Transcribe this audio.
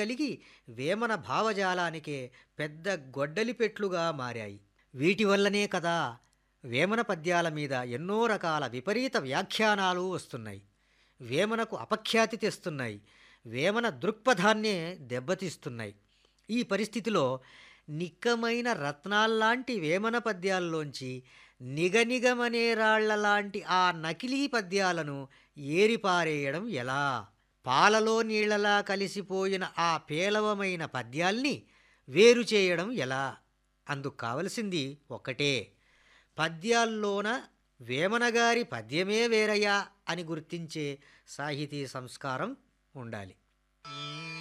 కలిగి వేమన భావజాలానికే పెద్ద గొడ్డలిపెట్లుగా మారాయి వీటి వల్లనే కదా వేమన పద్యాల మీద ఎన్నో రకాల విపరీత వ్యాఖ్యానాలు వస్తున్నాయి వేమనకు అపఖ్యాతి తెస్తున్నాయి వేమన దృక్పథాన్నే దెబ్బతీస్తున్నాయి ఈ పరిస్థితిలో నిక్కమైన రత్నాల్లాంటి వేమన పద్యాల్లోంచి నిగనిగమనే రాళ్లలాంటి ఆ నకిలీ పద్యాలను ఏరిపారేయడం ఎలా పాలలో నీళ్లలా కలిసిపోయిన ఆ పేలవమైన పద్యాల్ని వేరు చేయడం ఎలా అందుకు కావలసింది ఒక్కటే పద్యాల్లోన వేమనగారి పద్యమే వేరయ్యా అని గుర్తించే సాహితీ సంస్కారం ఉండాలి